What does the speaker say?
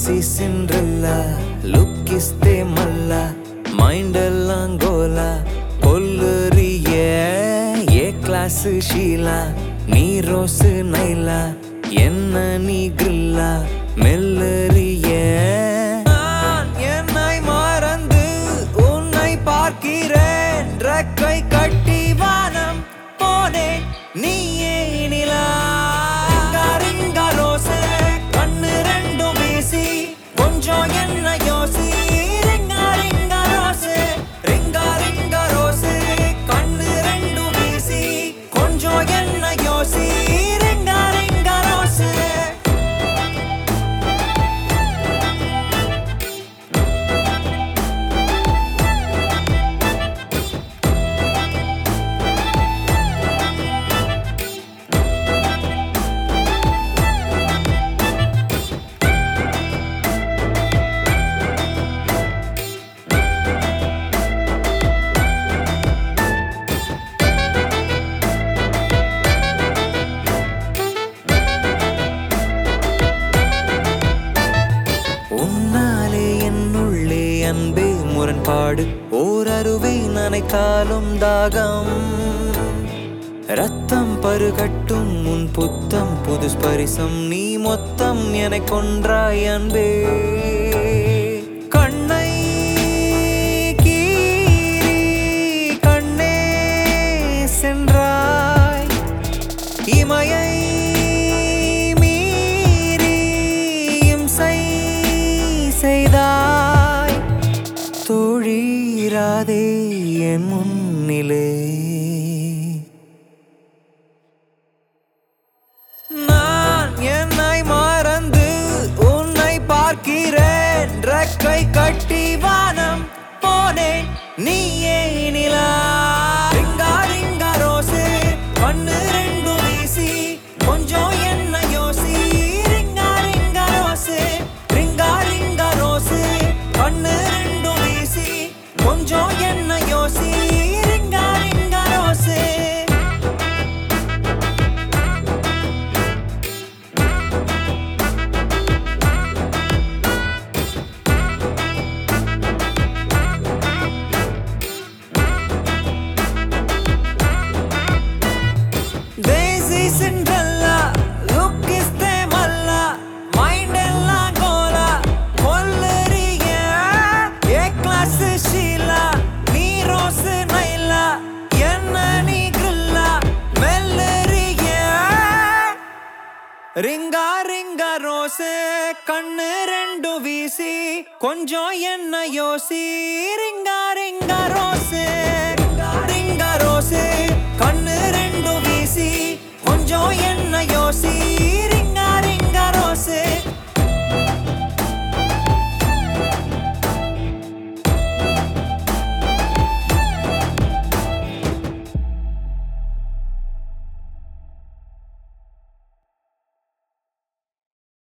lazy Cinderella look இஸ்தே மல்லா mind எல்லாம் கோலா கொல்லுறிய ஏ கிளாஸ் ஷீலா நீ ரோஸு நைலா என்ன நீ கிரில்லா மெல்லறிய நான் என்னை மறந்து உன்னை பார்க்கிறேன் ரெக்கை கட்டி வானம் போனேன் நீயே நிலா ரிங்கா ரிங்கா ரோசே கண்ணு ரெண்டும் வீசி கொஞ்சம் என்ன யோசி ரிங்கா ரிங்கா ரோசே ரிங்கா ரிங்கா ரோசே கண்ணு ரெண்டும் வீசி கொஞ்சம் என்ன யோசி ரிங்கா ரிங்கா ரோசே உன்னாலே என்னுள்ளே அன்பே முரண்பாடு ஓர் அருவை நனைத்தாலும் தாகம் ரத்தம் பருகட்டும் உன் புத்தம் புது ஸ்பரிசம் நீ மொத்தம் என கொன்றாய் அன்பே கண்ணை கீறி கண்ணே சென்றாய் இமையை மீறி இம்சை செய்தாய் தோழீராதே என் முன்னிலே நான் என்னை மறந்து உன்னை பார்க்கிறேன் ரெக்கை கட்டி வானம் போனேன் நீயே நிலா ரிங்கா ரிங்கா ரோசே கண்ணு ரெண்டும் வீசி கொஞ்சம் என்ன யோசி ரிங்கா ரிங்கா ரோசே ரிங்கா ரிங்கா ரோசே கண்ணு ரெண்டும் வீசி கொஞ்சம் என்ன யோசி ரிங்கா ரிங்கா ரோசே தேசி சிண்ட்ரல்லா லுக் இஸ்தே மல்லா மைண்ட் எல்லாம் கோலா கொல்லறிய ஏ கிளாஸ் ஷீலா நீ ரோஸ் நைலா என்ன நீ கிரில்லா மெல்லறிய ரிங்கா ரிங்கா ரோசே கண்ணு ரெண்டு வீசி கொஞ்சம் என்ன யோசி ரிங்கா ரிங்கா ரோசே ரிங்கா ரோசே கண்ணு ரெண்டு வீசி கொஞ்சம் என்ன யோசி